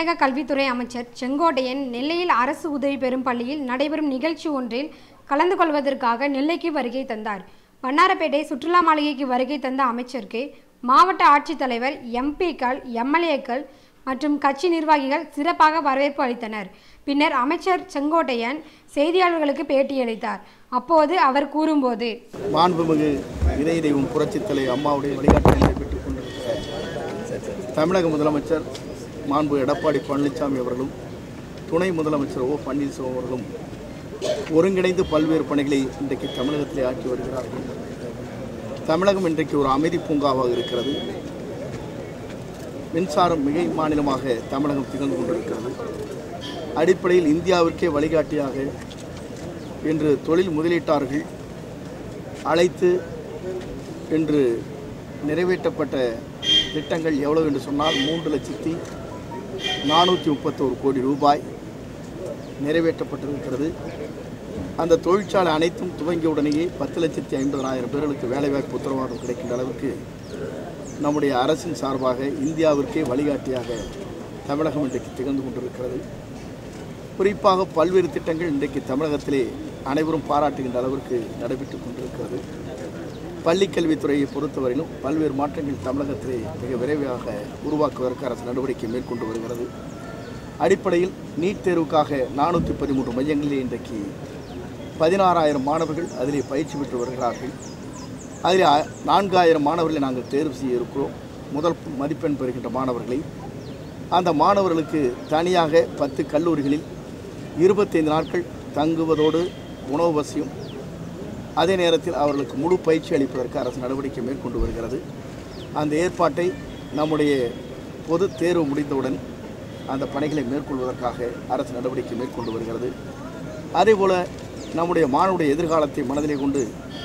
தமிழக கல்வித்துறை அமைச்சர் செங்கோட்டையன் நெல்லையில் அரசு உதவி பெறும் பள்ளியில் நடைபெறும் நிகழ்ச்சி ஒன்றில் கலந்து கொள்வதற்காக நெல்லைக்கு வருகை தந்தார் வண்ணாரப்பேட்டை சுற்றுலா மாளிகைக்கு வருகை தந்த அமைச்சருக்கு மாவட்ட ஆட்சித்தலைவர் எம்பிக்கள் எம்எல்ஏக்கள் மற்றும் கட்சி நிர்வாகிகள் சிறப்பாக வரவேற்பு அளித்தனர் பின்னர் அமைச்சர் செங்கோட்டையன் செய்தியாளர்களுக்கு பேட்டியளித்தார் அப்போது அவர் கூறும்போது மாண்புமிகு இதய தெய்வம் புரட்சித் தலைவர் அம்மாவுடைய வழிகாட்டுதலை பெற்றுக் கொண்டிருக்கிற தமிழக முதலமைச்சர் மாண்பு எடப்பாடி பழனிசாமி அவர்களும் துணை முதலமைச்சர் ஓ பன்னீர்செல்வம் அவர்களும் ஒருங்கிணைந்து பல்வேறு பணிகளை இன்றைக்கு தமிழகத்திலே ஆற்றி வருகிறார்கள் தமிழகம் இன்றைக்கு ஒரு அமைதி பூங்காவாக இருக்கிறது மின்சாரம் மிகை மாநிலமாக தமிழகம் திகழ்ந்து கொண்டிருக்கிறது அடிப்படையில் இந்தியாவிற்கே வழிகாட்டியாக இன்று தொழில் முதலீட்டாளர்கள் அழைத்து இன்று நிறைவேற்றப்பட்ட திட்டங்கள் எவ்வளவு என்று சொன்னால் மூன்று லட்சத்தி நானூற்றி முப்பத்தோரு கோடி ரூபாய் நிறைவேற்றப்பட்டிருக்கிறது அந்த தொழிற்சாலை அனைத்தும் துவங்கியவுடனேயே பத்து லட்சத்தி ஐம்பதனாயிரம் பேர்களுக்கு வேலைவாய்ப்பு உத்தரவாதம் கிடைக்கின்ற அளவுக்கு நம்முடைய அரசின் சார்பாக இந்தியாவிற்கே வழிகாட்டியாக தமிழகம் இன்றைக்கு திகழ்ந்து கொண்டிருக்கிறது குறிப்பாக பல்வேறு திட்டங்கள் இன்றைக்கு தமிழகத்திலே அனைவரும் பாராட்டுகின்ற அளவிற்கு நடைபெற்றுக் கொண்டிருக்கிறது பள்ளிக் கல்வித்துறையை பொறுத்தவரையிலும் பல்வேறு மாற்றங்கள் தமிழகத்திலே மிக விரைவாக உருவாக்குவதற்கு அரசு நடவடிக்கை மேற்கொண்டு வருகிறது அடிப்படையில் நீட் தேர்வுக்காக நானூற்றி பதிமூன்று மையங்களிலே இன்றைக்கு பதினாறாயிரம் மாணவர்கள் அதிலே பயிற்சி பெற்று வருகிறார்கள் அதில் அ- நான்காயிரம் மாணவர்களை நாங்கள் தேர்வு செய்ய இருக்கிறோம் முதல் மதிப்பெண் பெறுகின்ற மாணவர்களை அந்த மாணவர்களுக்கு தனியாக பத்து கல்லூரிகளில் இருபத்தைந்து நாட்கள் தங்குவதோடு உணவு வசதியும் அதே நேரத்தில் அவர்களுக்கு முழு பயிற்சி அளிப்பதற்கு அரசு நடவடிக்கை மேற்கொண்டு வருகிறது அந்த ஏற்பாட்டை நம்முடைய பொது தேர்வு முடிந்தவுடன் அந்த பணிகளை மேற்கொள்வதற்காக அரசு நடவடிக்கை மேற்கொண்டு வருகிறது அதேபோல் நம்முடைய மாணவருடைய எதிர்காலத்தை மனதிலே கொண்டு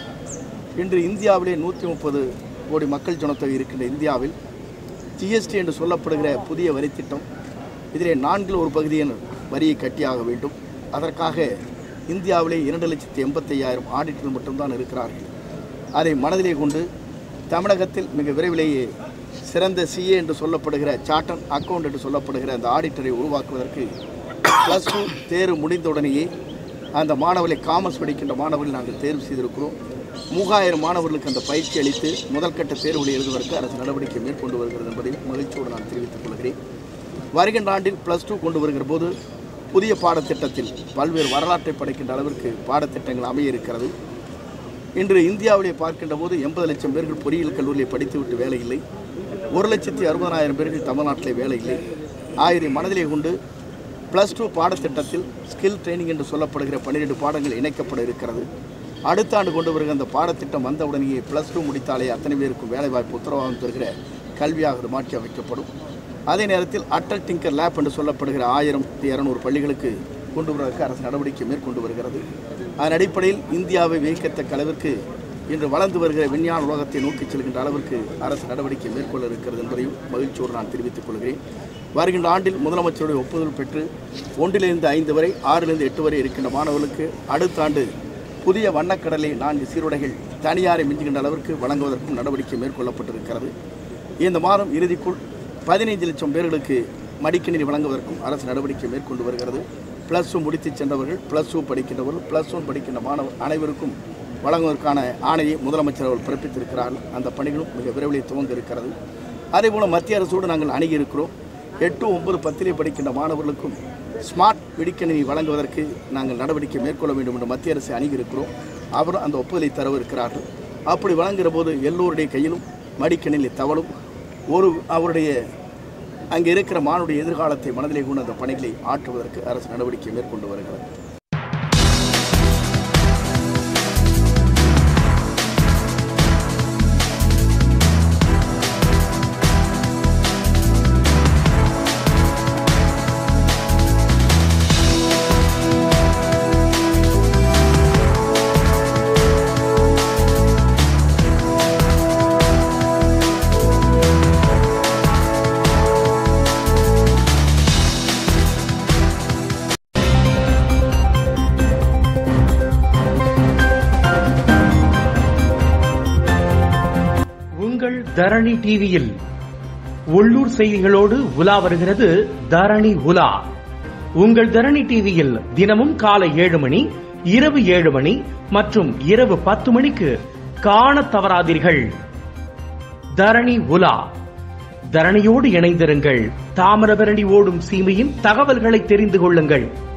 இன்று இந்தியாவிலே நூற்றி முப்பது கோடி மக்கள் ஜனத்தொகை இருக்கின்ற இந்தியாவில் ஜிஎஸ்டி என்று சொல்லப்படுகிற புதிய வரி திட்டம் இதிலே நான்கில் ஒரு பகுதியின் வரியை கட்டியாக வேண்டும் அதற்காக இந்தியாவிலே இரண்டு லட்சத்தி எண்பத்தையாயிரம் ஆடிட்டர்கள் மட்டும்தான் இருக்கிறார்கள் அதை மனதிலே கொண்டு தமிழகத்தில் மிக விரைவிலேயே சிறந்த சிஏ என்று சொல்லப்படுகிற சார்ட்டன் அக்கவுண்ட் என்று சொல்லப்படுகிற அந்த ஆடிட்டரை உருவாக்குவதற்கு ப்ளஸ் டூ தேர்வு முடிந்தவுடனேயே அந்த மாணவர்களை காமர்ஸ் படிக்கின்ற மாணவர்கள் நாங்கள் தேர்வு செய்திருக்கிறோம் மூவாயிரம் மாணவர்களுக்கு அந்த பயிற்சி அளித்து முதல்கட்ட தேர்வுகளை எழுதுவதற்கு அரசு நடவடிக்கை மேற்கொண்டு வருகிறது என்பதை மகிழ்ச்சியோடு நான் தெரிவித்துக் கொள்கிறேன் வருகின்ற ஆண்டில் ப்ளஸ் டூ கொண்டு வருகிற போது புதிய பாடத்திட்டத்தில் பல்வேறு வரலாற்றை படைக்கின்ற அளவிற்கு பாடத்திட்டங்கள் அமைய இருக்கிறது இன்று இந்தியாவிலே பார்க்கின்ற போது எண்பது லட்சம் பேர்கள் பொறியியல் கல்லூரியில் படித்துவிட்டு வேலை இல்லை ஒரு லட்சத்தி அறுபதாயிரம் பேர்கள் தமிழ்நாட்டிலே வேலை இல்லை ஆயிரம் மனதிலே கொண்டு ப்ளஸ் டூ பாடத்திட்டத்தில் ஸ்கில் ட்ரைனிங் என்று சொல்லப்படுகிற பன்னிரெண்டு பாடங்கள் இணைக்கப்பட இருக்கிறது அடுத்த ஆண்டு கொண்டு வருகிற அந்த பாடத்திட்டம் வந்தவுடனேயே ப்ளஸ் டூ முடித்தாலே அத்தனை பேருக்கும் வேலைவாய்ப்பு உத்தரவாதம் தருகிற கல்வியாக அது மாற்றி அமைக்கப்படும் அதே நேரத்தில் அட்டல் டிங்கர் லேப் என்று சொல்லப்படுகிற ஆயிரத்தி இரநூறு பள்ளிகளுக்கு கொண்டு வருவதற்கு அரசு நடவடிக்கை மேற்கொண்டு வருகிறது அதன் அடிப்படையில் இந்தியாவை வியக்கத்தக்க அளவிற்கு இன்று வளர்ந்து வருகிற விஞ்ஞான உலகத்தை நோக்கிச் செல்கின்ற அளவிற்கு அரசு நடவடிக்கை மேற்கொள்ள இருக்கிறது என்பதையும் மகிழ்ச்சியோடு நான் தெரிவித்துக் கொள்கிறேன் வருகின்ற ஆண்டில் முதலமைச்சருடைய ஒப்புதல் பெற்று ஒன்றிலிருந்து ஐந்து வரை ஆறிலிருந்து எட்டு வரை இருக்கின்ற மாணவர்களுக்கு அடுத்த ஆண்டு புதிய வண்ணக்கடலை நான்கு சீருடைகள் தனியாரை மிஞ்சுகின்ற அளவிற்கு வழங்குவதற்கும் நடவடிக்கை மேற்கொள்ளப்பட்டிருக்கிறது இந்த மாதம் இறுதிக்குள் பதினைந்து லட்சம் பேர்களுக்கு மடிக்கணினி வழங்குவதற்கும் அரசு நடவடிக்கை மேற்கொண்டு வருகிறது ப்ளஸ் டூ முடித்து சென்றவர்கள் ப்ளஸ் டூ படிக்கின்றவர்கள் ப்ளஸ் ஒன் படிக்கின்ற மாணவர் அனைவருக்கும் வழங்குவதற்கான ஆணையை முதலமைச்சர் அவர்கள் பிறப்பித்திருக்கிறார்கள் அந்த பணிகளும் மிக விரைவில் துவங்க இருக்கிறது அதேபோல் மத்திய அரசோடு நாங்கள் அணுகி இருக்கிறோம் எட்டு ஒன்பது பத்திலே படிக்கின்ற மாணவர்களுக்கும் ஸ்மார்ட் வெடிக்கணினி வழங்குவதற்கு நாங்கள் நடவடிக்கை மேற்கொள்ள வேண்டும் என்று மத்திய அரசை அணுகி இருக்கிறோம் அவரும் அந்த ஒப்புதலை தரவிருக்கிறார்கள் அப்படி வழங்குகிற போது எல்லோருடைய கையிலும் மடிக்கணினி தவளும் ஒரு அவருடைய அங்கே இருக்கிற மானுடைய எதிர்காலத்தை மனதிலே கொண்டு அந்த பணிகளை ஆற்றுவதற்கு அரசு நடவடிக்கை மேற்கொண்டு வருகிறது உங்கள் தரணி டிவியில் உள்ளூர் செய்திகளோடு உலா வருகிறது தரணி உலா உங்கள் தரணி டிவியில் தினமும் காலை ஏழு மணி இரவு ஏழு மணி மற்றும் இரவு பத்து மணிக்கு காணத் தவறாதீர்கள் தரணி உலா தரணியோடு இணைந்திருங்கள் தாமிரபரணி ஓடும் சீமையின் தகவல்களை தெரிந்து கொள்ளுங்கள்